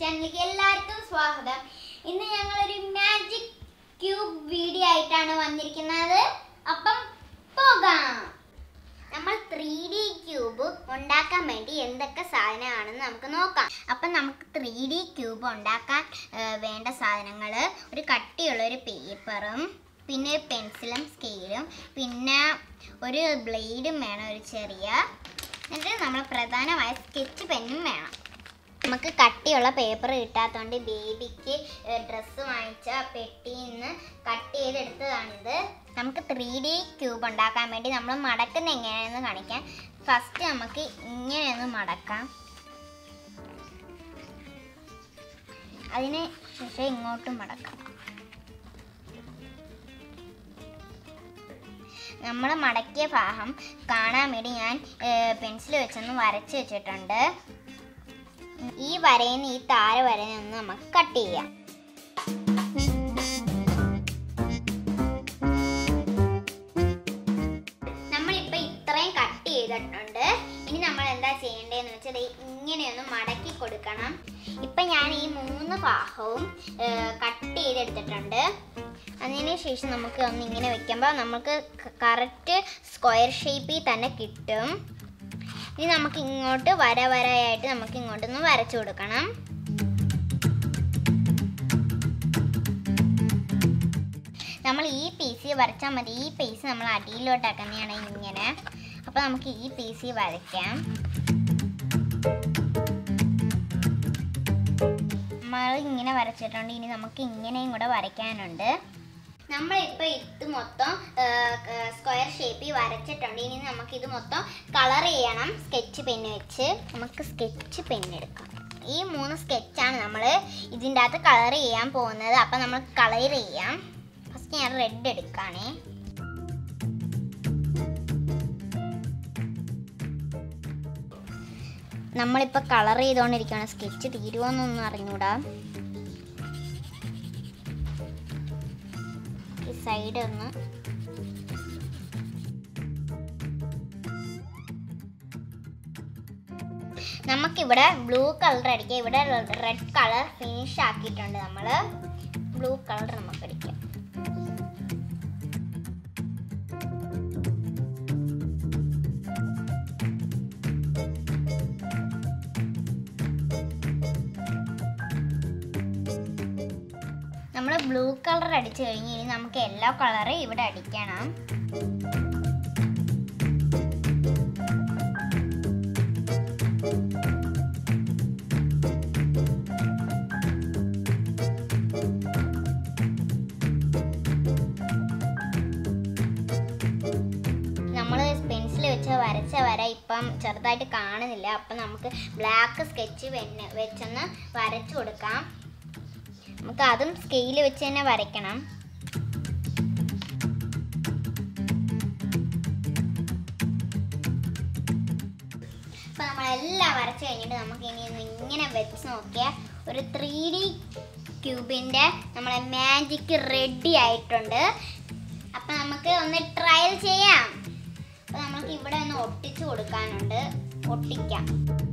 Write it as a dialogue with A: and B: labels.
A: ചാനലിലേക്ക് എല്ലാവർക്കും സ്വാഗതം ഇന്ന് ഞങ്ങളൊരു മാജിക് ക്യൂബ് വീഡിയോ ആയിട്ടാണ് വന്നിരിക്കുന്നത് അപ്പം പോകാം നമ്മൾ ത്രീ ഡി ക്യൂബ് ഉണ്ടാക്കാൻ വേണ്ടി എന്തൊക്കെ സാധനമാണെന്ന് നമുക്ക് നോക്കാം അപ്പം നമുക്ക് ത്രീ ഡി ക്യൂബ് ഉണ്ടാക്കാൻ ഏ, വേണ്ട സാധനങ്ങൾ ഒരു കട്ടിയുള്ള ഒരു പേപ്പറും പിന്നെ പെൻസിലും സ്കെയിലും പിന്നെ ഒരു ബ്ലേഡും വേണം ഒരു ചെറിയ എന്നിട്ട് നമ്മൾ പ്രധാനമായ സ്കെച്ച് പെന്നും വേണം നമുക്ക് കട്ടിയുള്ള പേപ്പർ കിട്ടാത്തതുകൊണ്ട് ബേബിക്ക് ഡ്രസ്സ് വാങ്ങിച്ച പെട്ടിയിൽ നിന്ന് കട്ട് ചെയ്തെടുത്തതാണിത് നമുക്ക് ത്രീ ഡി ക്യൂബ് ഉണ്ടാക്കാൻ വേണ്ടി നമ്മൾ മടക്കുന്ന എങ്ങനെയാണെന്ന് കാണിക്കാം ഫസ്റ്റ് നമുക്ക് ഇങ്ങനെയൊന്ന് മടക്കാം അതിന് ശേഷം ഇങ്ങോട്ടും മടക്കാം നമ്മൾ മടക്കിയ ഭാഗം കാണാൻ വേണ്ടി ഞാൻ പെൻസിൽ വെച്ചൊന്ന് വരച്ച് വെച്ചിട്ടുണ്ട് ഈ വരയിൽ ഈ താര വരയിൽ നിന്ന് നമുക്ക് കട്ട് ചെയ്യാം നമ്മളിപ്പോൾ ഇത്രയും കട്ട് ചെയ്തിട്ടുണ്ട് ഇനി നമ്മൾ എന്താ ചെയ്യേണ്ടതെന്ന് വെച്ചാൽ ദേ ഇങ്ങനെയൊന്ന് മടക്കി കൊടുക്കണം ഇപ്പം ഞാൻ ഈ മൂന്ന് ഭാഗവും കട്ട് ചെയ്തെടുത്തിട്ടുണ്ട് അതിന് ശേഷം നമുക്ക് ഒന്ന് ഇങ്ങനെ വെക്കുമ്പോൾ നമുക്ക് കറക്റ്റ് സ്ക്വയർ ഷേപ്പിൽ തന്നെ കിട്ടും ഇനി നമുക്ക് ഇങ്ങോട്ട് വര വരയായിട്ട് നമുക്ക് ഇങ്ങോട്ടൊന്ന് വരച്ചു കൊടുക്കണം നമ്മൾ ഈ പീസ് വരച്ചാൽ മതി ഈ പീസ് നമ്മൾ അടിയിലോട്ടാക്കുന്നതാണ് ഇങ്ങനെ അപ്പോൾ നമുക്ക് ഈ പീസ് വരയ്ക്കാം നമ്മൾ ഇങ്ങനെ വരച്ചിട്ടുണ്ട് ഇനി നമുക്ക് ഇങ്ങനെയും കൂടെ വരയ്ക്കാനുണ്ട് നമ്മളിപ്പോൾ ഇത് മൊത്തം സ്ക്വയർ ഷേപ്പിൽ വരച്ചിട്ടുണ്ട് ഇനി നമുക്ക് ഇത് മൊത്തം കളർ ചെയ്യണം സ്കെച്ച് പെന്ന് വെച്ച് നമുക്ക് സ്കെച്ച് പെന്ന് എടുക്കാം ഈ മൂന്ന് സ്കെച്ചാണ് നമ്മൾ ഇതിൻ്റെ അകത്ത് കളർ ചെയ്യാൻ പോകുന്നത് അപ്പം നമ്മൾ കളർ ചെയ്യാം ഫസ്റ്റ് ഞാൻ റെഡ് എടുക്കുകയാണേ നമ്മളിപ്പോൾ കളർ ചെയ്തുകൊണ്ടിരിക്കുകയാണ് സ്കെച്ച് തീരുമോന്നൊന്നും അറിഞ്ഞൂടാ ഈ സൈഡ് ഒന്ന് നമുക്കിവിടെ ബ്ലൂ കളർ അടിക്കാം ഇവിടെ റെഡ് കളർ ഫിനിഷ് ആക്കിയിട്ടുണ്ട് നമ്മൾ ബ്ലൂ കളർ നമുക്ക് അടിക്കാം നമ്മൾ ബ്ലൂ കളർ അടിച്ചു കഴിഞ്ഞ് ഇനി നമുക്ക് യെല്ലോ കളർ ഇവിടെ അടിക്കണം നമ്മൾ പെൻസിൽ വെച്ച് വരച്ച വര ഇപ്പം ചെറുതായിട്ട് കാണുന്നില്ല അപ്പം നമുക്ക് ബ്ലാക്ക് സ്കെച്ച് വെച്ചൊന്ന് വരച്ചു കൊടുക്കാം നമുക്ക് അതും സ്കെയിൽ വെച്ച് തന്നെ വരയ്ക്കണം അപ്പോൾ നമ്മളെല്ലാം വരച്ച് കഴിഞ്ഞിട്ട് നമുക്ക് ഇനി ഒന്ന് ഇങ്ങനെ വെച്ച് നോക്കിയാൽ ഒരു ത്രീ ഡി ക്യൂബിൻ്റെ നമ്മളെ മാജിക് റെഡി ആയിട്ടുണ്ട് അപ്പം നമുക്ക് ഒന്ന് ട്രയൽ ചെയ്യാം അപ്പോൾ നമുക്ക് ഇവിടെ ഒന്ന് ഒട്ടിച്ച് കൊടുക്കാനുണ്ട് ഒട്ടിക്കാം